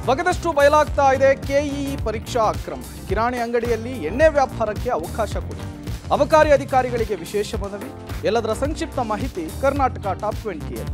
ಬಗೆದಷ್ಟು ಬಯಲಾಗ್ತಾ ಇದೆ ಕೆಇಇ ಪರೀಕ್ಷಾ ಅಕ್ರಮ ಕಿರಾಣಿ ಅಂಗಡಿಯಲ್ಲಿ ಎಣ್ಣೆ ವ್ಯಾಪಾರಕ್ಕೆ ಅವಕಾಶ ಕೊಡಿ ಅಬಕಾರಿ ಅಧಿಕಾರಿಗಳಿಗೆ ವಿಶೇಷ ಮನವಿ ಎಲ್ಲದರ ಸಂಕ್ಷಿಪ್ತ ಮಾಹಿತಿ ಕರ್ನಾಟಕ ಟಾಪ್ ಟ್ವೆಂಟಿಯಲ್ಲಿ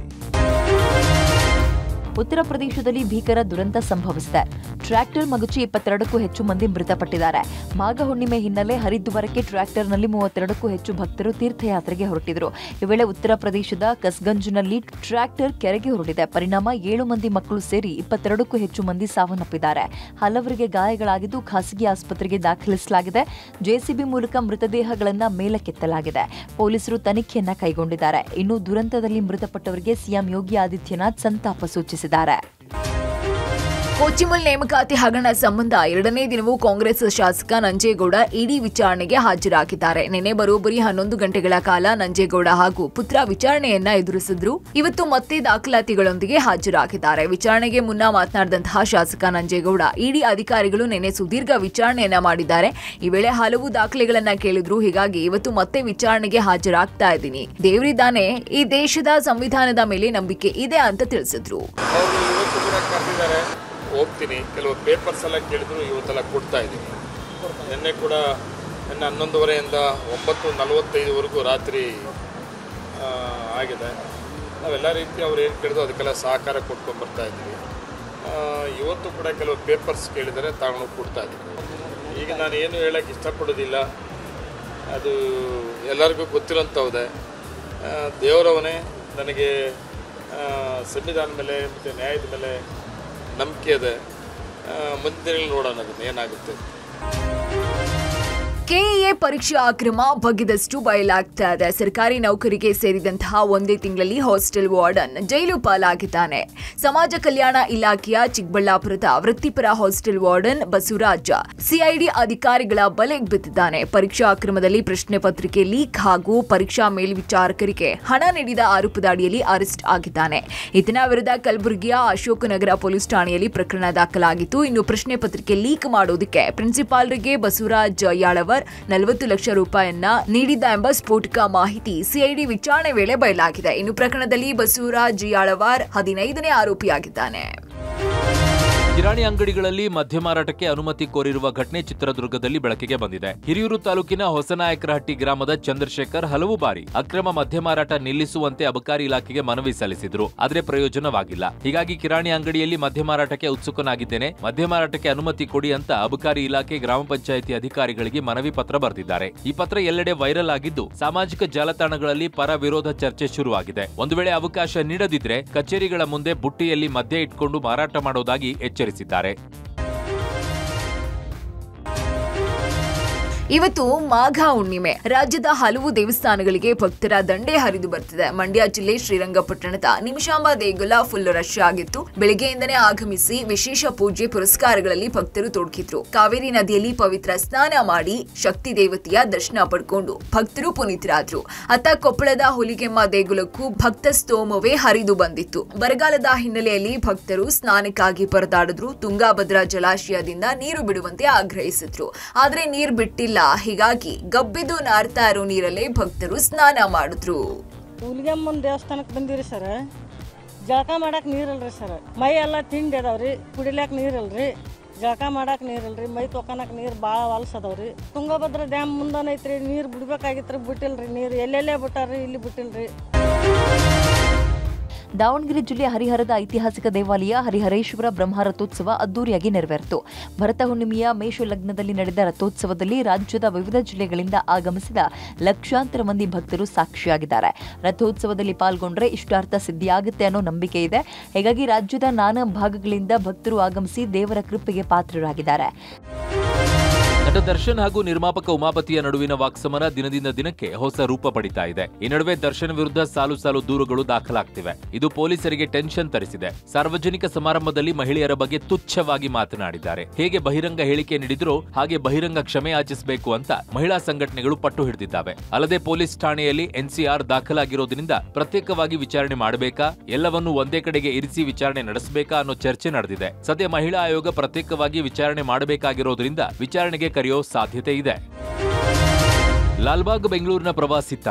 ಉತ್ತರ ಪ್ರದೇಶದಲ್ಲಿ ಭೀಕರ ದುರಂತ ಸಂಭವಿಸಿದೆ ಟ್ರ್ಯಾಕ್ಟರ್ ಮಗುಚಿ ಇಪ್ಪತ್ತೆರಡಕ್ಕೂ ಹೆಚ್ಚು ಮಂದಿ ಮೃತಪಟ್ಟಿದ್ದಾರೆ ಮಾಘ ಹುಣ್ಣಿಮೆ ಹಿನ್ನೆಲೆ ಹರಿದ್ವಾರಕ್ಕೆ ಟ್ರ್ಯಾಕ್ಟರ್ನಲ್ಲಿ ಮೂವತ್ತೆರಡಕ್ಕೂ ಹೆಚ್ಚು ಭಕ್ತರು ತೀರ್ಥಯಾತ್ರೆಗೆ ಹೊರಟಿದ್ರು ಈ ವೇಳೆ ಉತ್ತರ ಪ್ರದೇಶದ ಕಸ್ಗಂಜ್ನಲ್ಲಿ ಟ್ರ್ಯಾಕ್ಟರ್ ಕೆರೆಗೆ ಹೊರಟಿದೆ ಪರಿಣಾಮ ಏಳು ಮಂದಿ ಮಕ್ಕಳು ಸೇರಿ ಇಪ್ಪತ್ತೆರಡಕ್ಕೂ ಹೆಚ್ಚು ಮಂದಿ ಸಾವನ್ನಪ್ಪಿದ್ದಾರೆ ಹಲವರಿಗೆ ಗಾಯಗಳಾಗಿದ್ದು ಖಾಸಗಿ ಆಸ್ಪತ್ರೆಗೆ ದಾಖಲಿಸಲಾಗಿದೆ ಜೆಸಿಬಿ ಮೂಲಕ ಮೃತದೇಹಗಳನ್ನ ಮೇಲಕ್ಕೆತ್ತಲಾಗಿದೆ ಪೊಲೀಸರು ತನಿಖೆಯನ್ನ ಕೈಗೊಂಡಿದ್ದಾರೆ ಇನ್ನು ದುರಂತದಲ್ಲಿ ಮೃತಪಟ್ಟವರಿಗೆ ಸಿಎಂ ಯೋಗಿ ಆದಿತ್ಯನಾಥ್ ಸಂತಾಪ ಸೂಚಿಸಿದ್ದಾರೆ ಕೊಚ್ಚಿಮಲ್ ನೇಮಕಾತಿ ಹಗರಣ ಸಂಬಂಧ ಎರಡನೇ ದಿನವೂ ಕಾಂಗ್ರೆಸ್ ಶಾಸಕ ನಂಜೇಗೌಡ ಇಡಿ ವಿಚಾರಣೆಗೆ ಹಾಜರಾಗಿದ್ದಾರೆ ನಿನ್ನೆ ಬರೋಬ್ಬರಿ ಹನ್ನೊಂದು ಗಂಟೆಗಳ ಕಾಲ ನಂಜೇಗೌಡ ಹಾಗೂ ಪುತ್ರ ವಿಚಾರಣೆಯನ್ನ ಎದುರಿಸಿದ್ರು ಇವತ್ತು ಮತ್ತೆ ದಾಖಲಾತಿಗಳೊಂದಿಗೆ ಹಾಜರಾಗಿದ್ದಾರೆ ವಿಚಾರಣೆಗೆ ಮುನ್ನ ಮಾತನಾಡಿದಂತಹ ಶಾಸಕ ನಂಜೇಗೌಡ ಇಡಿ ಅಧಿಕಾರಿಗಳು ನಿನ್ನೆ ಸುದೀರ್ಘ ವಿಚಾರಣೆಯನ್ನ ಮಾಡಿದ್ದಾರೆ ಈ ವೇಳೆ ಹಲವು ದಾಖಲೆಗಳನ್ನ ಕೇಳಿದ್ರು ಹೀಗಾಗಿ ಇವತ್ತು ಮತ್ತೆ ವಿಚಾರಣೆಗೆ ಹಾಜರಾಗ್ತಾ ಇದ್ದೀನಿ ದೇವರಿದ್ದಾನೆ ಈ ದೇಶದ ಸಂವಿಧಾನದ ಮೇಲೆ ನಂಬಿಕೆ ಇದೆ ಅಂತ ತಿಳಿಸಿದ್ರು ಅವರು ಇವತ್ತು ಕೂಡ ಕರೆದಿದ್ದಾರೆ ಹೋಗ್ತೀನಿ ಕೆಲವು ಪೇಪರ್ಸ್ ಎಲ್ಲ ಕೇಳಿದ್ರು ಇವತ್ತೆಲ್ಲ ಕೊಡ್ತಾ ಇದ್ದೀನಿ ನಿನ್ನೆ ಕೂಡ ನಿನ್ನೆ ಹನ್ನೊಂದುವರೆಯಿಂದ ಒಂಬತ್ತು ನಲವತ್ತೈದುವರೆಗೂ ರಾತ್ರಿ ಆ, ಆಗಿದೆ ನಾವೆಲ್ಲ ರೀತಿ ಅವ್ರು ಏನು ಕೇಳಿದ್ರು ಅದಕ್ಕೆಲ್ಲ ಸಹಕಾರ ಕೊಟ್ಕೊಂಡು ಬರ್ತಾ ಇದ್ದೀವಿ ಆ, ಇವತ್ತು ಕೂಡ ಕೆಲವು ಪೇಪರ್ಸ್ ಕೇಳಿದರೆ ತಗೊಂಡು ಕೊಡ್ತಾ ಇದ್ದೀವಿ ಈಗ ನಾನು ಏನು ಹೇಳೋಕ್ಕೆ ಇಷ್ಟಪಡೋದಿಲ್ಲ ಅದು ಎಲ್ಲರಿಗೂ ಗೊತ್ತಿರೋಂಥವ್ದೆ ಆ, ದೇವರವನೇ ನನಗೆ ಆ, ಸಂವಿಧಾನ ಮೇಲೆ ಮತ್ತು ನ್ಯಾಯದ ಮೇಲೆ ನಂಬಿಕೆ ಇದೆ ಆ, ಮುಂದಿನ ದಿನಗಳಲ್ಲಿ ನೋಡೋಣ ಅದನ್ನ ಏನಾಗುತ್ತೆ ಕೆಎಎ ಪರೀಕ್ಷಾ ಅಕ್ರಮ ಬಗ್ಗಿದಷ್ಟು ಬಯಲಾಗ್ತಾ ಇದೆ ಸರ್ಕಾರಿ ನೌಕರಿಗೆ ಸೇರಿದಂತಹ ಒಂದೇ ತಿಂಗಳಲ್ಲಿ ಹಾಸ್ಟೆಲ್ ವಾರ್ಡನ್ ಜೈಲು ಪಾಲಾಗಿದ್ದಾನೆ ಸಮಾಜ ಕಲ್ಯಾಣ ಇಲಾಖೆಯ ಚಿಕ್ಕಬಳ್ಳಾಪುರದ ವೃತ್ತಿಪರ ಹಾಸ್ಟೆಲ್ ವಾರ್ಡನ್ ಬಸವರಾಜ ಸಿಐಡಿ ಅಧಿಕಾರಿಗಳ ಬಲೆಗೆ ಬಿದ್ದಿದ್ದಾನೆ ಪರೀಕ್ಷಾ ಅಕ್ರಮದಲ್ಲಿ ಪ್ರಶ್ನೆ ಪತ್ರಿಕೆ ಲೀಕ್ ಹಾಗೂ ಪರೀಕ್ಷಾ ಮೇಲ್ವಿಚಾರಕರಿಗೆ ಹಣ ನೀಡಿದ ಆರೋಪದ ಅಡಿಯಲ್ಲಿ ಅರೆಸ್ಟ್ ಆಗಿದ್ದಾನೆ ಈತನ ವಿರುದ್ಧ ಕಲಬುರಗಿಯ ಅಶೋಕನಗರ ಪೊಲೀಸ್ ಠಾಣೆಯಲ್ಲಿ ಪ್ರಕರಣ ದಾಖಲಾಗಿತ್ತು ಇನ್ನು ಪ್ರಶ್ನೆ ಪತ್ರಿಕೆ ಲೀಕ್ ಮಾಡೋದಕ್ಕೆ ಪ್ರಿನ್ಸಿಪಾಲ್ರಿಗೆ ಬಸವರಾಜ್ ಯಾಳವರ್ ನಲವತ್ತು ಲಕ್ಷ ರೂಪಾಯಿಯನ್ನ ನೀಡಿದ್ದ ಎಂಬ ಸ್ಫೋಟಕ ಮಾಹಿತಿ ಸಿಐಡಿ ವಿಚಾರಣೆ ವೇಳೆ ಬಯಲಾಗಿದೆ ಇನ್ನು ಪ್ರಕರಣದಲ್ಲಿ ಬಸವರಾಜ್ ಯಾಳವಾರ್ ಹದಿನೈದನೇ ಆರೋಪಿಯಾಗಿದ್ದಾನೆ ಕಿರಾಣಿ ಅಂಗಡಿಗಳಲ್ಲಿ ಮದ್ಯ ಮಾರಾಟಕ್ಕೆ ಅನುಮತಿ ಕೋರಿರುವ ಘಟನೆ ಚಿತ್ರದುರ್ಗದಲ್ಲಿ ಬೆಳಕಿಗೆ ಬಂದಿದೆ ಹಿರಿಯೂರು ತಾಲೂಕಿನ ಹೊಸನಾಯಕರಹಟ್ಟಿ ಗ್ರಾಮದ ಚಂದ್ರಶೇಖರ್ ಹಲವು ಬಾರಿ ಅಕ್ರಮ ಮದ್ಯ ಮಾರಾಟ ನಿಲ್ಲಿಸುವಂತೆ ಅಬಕಾರಿ ಇಲಾಖೆಗೆ ಮನವಿ ಸಲ್ಲಿಸಿದ್ರು ಆದ್ರೆ ಪ್ರಯೋಜನವಾಗಿಲ್ಲ ಹೀಗಾಗಿ ಕಿರಾಣಿ ಅಂಗಡಿಯಲ್ಲಿ ಮದ್ಯ ಮಾರಾಟಕ್ಕೆ ಉತ್ಸುಕನಾಗಿದ್ದೇನೆ ಮದ್ಯ ಮಾರಾಟಕ್ಕೆ ಅನುಮತಿ ಕೊಡಿ ಅಂತ ಅಬಕಾರಿ ಇಲಾಖೆ ಗ್ರಾಮ ಪಂಚಾಯಿತಿ ಅಧಿಕಾರಿಗಳಿಗೆ ಮನವಿ ಪತ್ರ ಬರೆದಿದ್ದಾರೆ ಈ ಪತ್ರ ಎಲ್ಲೆಡೆ ವೈರಲ್ ಆಗಿದ್ದು ಸಾಮಾಜಿಕ ಜಾಲತಾಣಗಳಲ್ಲಿ ಪರ ವಿರೋಧ ಚರ್ಚೆ ಶುರುವಾಗಿದೆ ಒಂದು ವೇಳೆ ಅವಕಾಶ ನೀಡದಿದ್ರೆ ಕಚೇರಿಗಳ ಮುಂದೆ ಬುಟ್ಟಿಯಲ್ಲಿ ಮದ್ಯ ಇಟ್ಕೊಂಡು ಮಾರಾಟ ಮಾಡೋದಾಗಿ ಎಚ್ಚರಿಸಿದ್ದಾರೆ ಇವತ್ತು ಮಾಘ ಹುಣ್ಣಿಮೆ ರಾಜ್ಯದ ಹಲವು ದೇವಸ್ಥಾನಗಳಿಗೆ ಭಕ್ತರ ದಂಡೆ ಹರಿದು ಬರ್ತಿದೆ ಮಂಡ್ಯ ಜಿಲ್ಲೆ ಶ್ರೀರಂಗಪಟ್ಟಣದ ನಿಮಿಷಾಂಬ ದೇಗುಲ ಫುಲ್ ರಶ್ ಆಗಿತ್ತು ಬೆಳಗ್ಗೆಯಿಂದನೇ ಆಗಮಿಸಿ ವಿಶೇಷ ಪೂಜೆ ಪುರಸ್ಕಾರಗಳಲ್ಲಿ ಭಕ್ತರು ತೊಡಗಿದ್ರು ಕಾವೇರಿ ನದಿಯಲ್ಲಿ ಪವಿತ್ರ ಸ್ನಾನ ಮಾಡಿ ಶಕ್ತಿ ದೇವತೆಯ ದರ್ಶನ ಪಡ್ಕೊಂಡು ಭಕ್ತರು ಪುನೀತರಾದ್ರು ಅತ್ತ ಕೊಪ್ಪಳದ ಹುಲಿಗೆಮ್ಮ ದೇಗುಲಕ್ಕೂ ಭಕ್ತ ಸ್ತೋಮವೇ ಹರಿದು ಬಂದಿತ್ತು ಬರಗಾಲದ ಹಿನ್ನೆಲೆಯಲ್ಲಿ ಭಕ್ತರು ಸ್ನಾನಕ್ಕಾಗಿ ಪರದಾಡಿದ್ರು ತುಂಗಾಭದ್ರಾ ಜಲಾಶಯದಿಂದ ನೀರು ಬಿಡುವಂತೆ ಆಗ್ರಹಿಸಿದ್ರು ಆದ್ರೆ ನೀರ್ ಬಿಟ್ಟಿಲ್ಲ ಹೀಗಾಗಿ ಗಬ್ಬಿದ್ದು ನಾರ್ತಾ ಇರೋ ನೀರಲ್ಲೇ ಭಕ್ತರು ಸ್ನಾನ ಮಾಡಿದ್ರು ಹುಲಿಗೆಮ್ಮನ ದೇವಸ್ಥಾನಕ್ಕೆ ಬಂದಿರಿ ಸರ್ ಜಳಕ ಮಾಡಕ್ಕೆ ನೀರಿಲ್ರಿ ಸರ್ ಮೈ ಎಲ್ಲ ತಿಂಡಿ ಅದಾವ್ರಿ ಕುಡಿಲಾಕ ನೀರಿಲ್ರಿ ಜಳಕ ಮಾಡಕ್ಕೆ ನೀರಿಲ್ರಿ ಮೈ ತೊಕೊಳಕ್ ನೀರು ಭಾಳ ಹೊಲ್ಸ್ ಅದಾವ್ರಿ ತುಂಗಭದ್ರಾ ಡ್ಯಾಮ್ ಮುಂದನ ಐತ್ರಿ ನೀರು ಬಿಡ್ಬೇಕಾಗಿತ್ರಿ ಬಿಟ್ಟಿಲ್ರಿ ನೀರು ಎಲ್ಲೆಲ್ಲೇ ಬಿಟ್ಟಾರ್ರಿ ಇಲ್ಲಿ ಬಿಟ್ಟಿಲ್ರಿ ದಾವಣಗೆರೆ ಜಿಲ್ಲೆಯ ಹರಿಹರದ ಐತಿಹಾಸಿಕ ದೇವಾಲಯ ಹರಿಹರೇಶ್ವರ ಬ್ರಹ್ಮ ರಥೋತ್ಸವ ಅದ್ದೂರಿಯಾಗಿ ನೆರವೇರಿತು ಭರತ ಹುಣ್ಣಿಮೆಯ ಮೇಷ ಲಗ್ನದಲ್ಲಿ ನಡೆದ ರಥೋತ್ಸವದಲ್ಲಿ ರಾಜ್ಯದ ವಿವಿಧ ಜಿಲ್ಲೆಗಳಿಂದ ಆಗಮಿಸಿದ ಲಕ್ಷಾಂತರ ಮಂದಿ ಭಕ್ತರು ಸಾಕ್ಷಿಯಾಗಿದ್ದಾರೆ ರಥೋತ್ಸವದಲ್ಲಿ ಪಾಲ್ಗೊಂಡ್ರೆ ಇಷ್ಟಾರ್ಥ ಸಿದ್ಧಿಯಾಗುತ್ತೆ ಅನ್ನೋ ನಂಬಿಕೆ ಇದೆ ಹೀಗಾಗಿ ರಾಜ್ಯದ ನಾನಾ ಭಾಗಗಳಿಂದ ಭಕ್ತರು ಆಗಮಿಸಿ ದೇವರ ಕೃಪೆಗೆ ಪಾತ್ರರಾಗಿದ್ದಾರೆ ನಟ ದರ್ಶನ್ ಹಾಗೂ ನಿರ್ಮಾಪಕ ಉಮಾಪತಿಯ ನಡುವಿನ ವಾಕ್ಸಮರ ದಿನದಿಂದ ದಿನಕ್ಕೆ ಹೊಸ ರೂಪ ಪಡಿತಾ ಇದೆ ಈ ನಡುವೆ ದರ್ಶನ್ ವಿರುದ್ಧ ಸಾಲು ಸಾಲು ದೂರುಗಳು ದಾಖಲಾಗ್ತಿವೆ ಇದು ಪೊಲೀಸರಿಗೆ ಟೆನ್ಷನ್ ತರಿಸಿದೆ ಸಾರ್ವಜನಿಕ ಸಮಾರಂಭದಲ್ಲಿ ಮಹಿಳೆಯರ ಬಗ್ಗೆ ತುಚ್ಛವಾಗಿ ಮಾತನಾಡಿದ್ದಾರೆ ಹೇಗೆ ಬಹಿರಂಗ ಹೇಳಿಕೆ ನೀಡಿದ್ರೋ ಹಾಗೆ ಬಹಿರಂಗ ಕ್ಷಮೆ ಯಾಚಿಸಬೇಕು ಅಂತ ಮಹಿಳಾ ಸಂಘಟನೆಗಳು ಪಟ್ಟು ಹಿಡಿದಿದ್ದಾವೆ ಅಲ್ಲದೆ ಪೊಲೀಸ್ ಠಾಣೆಯಲ್ಲಿ ಎನ್ಸಿಆರ್ ದಾಖಲಾಗಿರೋದ್ರಿಂದ ಪ್ರತ್ಯೇಕವಾಗಿ ವಿಚಾರಣೆ ಮಾಡಬೇಕಾ ಎಲ್ಲವನ್ನೂ ಒಂದೇ ಕಡೆಗೆ ಇರಿಸಿ ವಿಚಾರಣೆ ನಡೆಸಬೇಕಾ ಅನ್ನೋ ಚರ್ಚೆ ನಡೆದಿದೆ ಸದ್ಯ ಮಹಿಳಾ ಆಯೋಗ ಪ್ರತ್ಯೇಕವಾಗಿ ವಿಚಾರಣೆ ಮಾಡಬೇಕಾಗಿರೋದ್ರಿಂದ ವಿಚಾರಣೆಗೆ ಕರೆಯೋ ಸಾಧ್ಯತೆ ಇದೆ ಲಾಲ್ಬಾಗ್ ಬೆಂಗಳೂರಿನ ಪ್ರವಾಸಿ ತಾಣ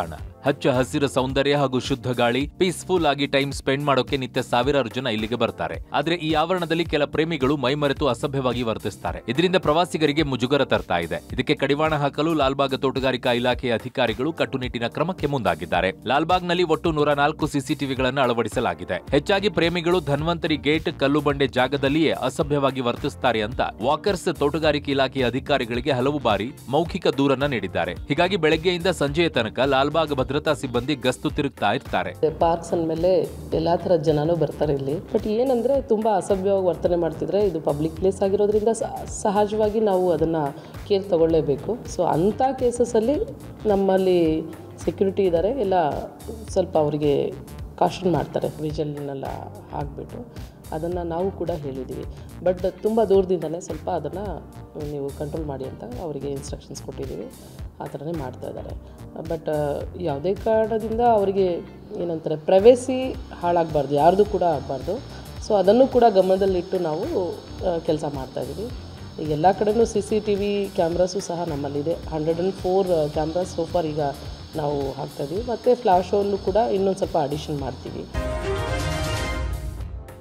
ಹಚ್ಚ ಹಸಿರ ಸೌಂದರ್ಯ ಹಾಗೂ ಶುದ್ಧ ಗಾಳಿ ಪೀಸ್ಫುಲ್ ಆಗಿ ಟೈಮ್ ಸ್ಪೆಂಡ್ ಮಾಡೋಕೆ ನಿತ್ಯ ಸಾವಿರಾರು ಜನ ಇಲ್ಲಿಗೆ ಬರ್ತಾರೆ ಆದ್ರೆ ಈ ಆವರಣದಲ್ಲಿ ಕೆಲ ಪ್ರೇಮಿಗಳು ಮೈಮರೆತು ಅಸಭ್ಯವಾಗಿ ವರ್ತಿಸ್ತಾರೆ ಇದರಿಂದ ಪ್ರವಾಸಿಗರಿಗೆ ಮುಜುಗರ ತರ್ತಾ ಇದೆ ಇದಕ್ಕೆ ಕಡಿವಾಣ ಹಾಕಲು ಲಾಲ್ಬಾಗ್ ತೋಟಗಾರಿಕಾ ಇಲಾಖೆಯ ಅಧಿಕಾರಿಗಳು ಕಟ್ಟುನಿಟ್ಟಿನ ಕ್ರಮಕ್ಕೆ ಮುಂದಾಗಿದ್ದಾರೆ ಲಾಲ್ಬಾಗ್ನಲ್ಲಿ ಒಟ್ಟು ನೂರ ನಾಲ್ಕು ಸಿಸಿಟಿವಿಗಳನ್ನು ಅಳವಡಿಸಲಾಗಿದೆ ಹೆಚ್ಚಾಗಿ ಪ್ರೇಮಿಗಳು ಧನ್ವಂತರಿ ಗೇಟ್ ಕಲ್ಲು ಬಂಡೆ ಜಾಗದಲ್ಲಿಯೇ ಅಸಭ್ಯವಾಗಿ ವರ್ತಿಸುತ್ತಾರೆ ಅಂತ ವಾಕರ್ಸ್ ತೋಟಗಾರಿಕೆ ಇಲಾಖೆಯ ಅಧಿಕಾರಿಗಳಿಗೆ ಹಲವು ಬಾರಿ ಮೌಖಿಕ ದೂರನ್ನ ನೀಡಿದ್ದಾರೆ ಹೀಗಾಗಿ ಬೆಳಗ್ಗೆಯಿಂದ ಸಂಜೆಯ ತನಕ ಲಾಲ್ಬಾಗ್ ಭದ್ರತಾ ಸಿಬ್ಬಂದಿ ಗಸ್ತು ತಿರುಗ್ತಾ ಇರ್ತಾರೆ ಪಾರ್ಕ್ಸ್ ಅಂದಮೇಲೆ ಎಲ್ಲ ಥರದ ಜನನೂ ಬರ್ತಾರೆ ಇಲ್ಲಿ ಬಟ್ ಏನಂದರೆ ತುಂಬ ಅಸಭ್ಯವಾಗಿ ವರ್ತನೆ ಮಾಡ್ತಿದ್ರೆ ಇದು ಪಬ್ಲಿಕ್ ಪ್ಲೇಸ್ ಆಗಿರೋದ್ರಿಂದ ಸ- ಸಹಜವಾಗಿ ನಾವು ಅದನ್ನು ಕೇರ್ ತಗೊಳ್ಳೇಬೇಕು ಸೊ ಅಂಥ ಕೇಸಸಲ್ಲಿ ನಮ್ಮಲ್ಲಿ ಸೆಕ್ಯೂರಿಟಿ ಇದ್ದಾರೆ ಎಲ್ಲ ಸ್ವಲ್ಪ ಅವರಿಗೆ ಕಾಷನ್ ಮಾಡ್ತಾರೆ ವಿಜಲ್ನೆಲ್ಲ ಹಾಕ್ಬಿಟ್ಟು ಅದನ್ನು ನಾವು ಕೂಡ ಹೇಳಿದ್ದೀವಿ ಬಟ್ ತುಂಬ ದೂರದಿಂದಲೇ ಸ್ವಲ್ಪ ಅದನ್ನು ನೀವು ಕಂಟ್ರೋಲ್ ಮಾಡಿ ಅಂತ ಅವರಿಗೆ ಇನ್ಸ್ಟ್ರಕ್ಷನ್ಸ್ ಕೊಟ್ಟಿದ್ದೀವಿ ಆ ಥರನೇ ಮಾಡ್ತಾ ಇದ್ದಾರೆ ಬಟ್ ಯಾವುದೇ ಕಾರಣದಿಂದ ಅವರಿಗೆ ಏನಂತಾರೆ ಪ್ರೈವೇಸಿ ಹಾಳಾಗಬಾರ್ದು ಯಾರ್ದು ಕೂಡ ಆಗಬಾರ್ದು ಸೊ ಅದನ್ನು ಕೂಡ ಗಮನದಲ್ಲಿಟ್ಟು ನಾವು ಕೆಲಸ ಮಾಡ್ತಾಯಿದ್ದೀವಿ ಈಗ ಎಲ್ಲ ಕಡೆನೂ C C T V cameras ಸಹ ನಮ್ಮಲ್ಲಿದೆ hundred and four cameras so far ಈಗ ನಾವು ಹಾಕ್ತಾಯಿದ್ದೀವಿ ಮತ್ತು ಫ್ಲಾಶ್ ಶೋಲ್ಲೂ ಕೂಡ ಇನ್ನೊಂದು ಸ್ವಲ್ಪ ಅಡಿಷನ್ ಮಾಡ್ತೀವಿ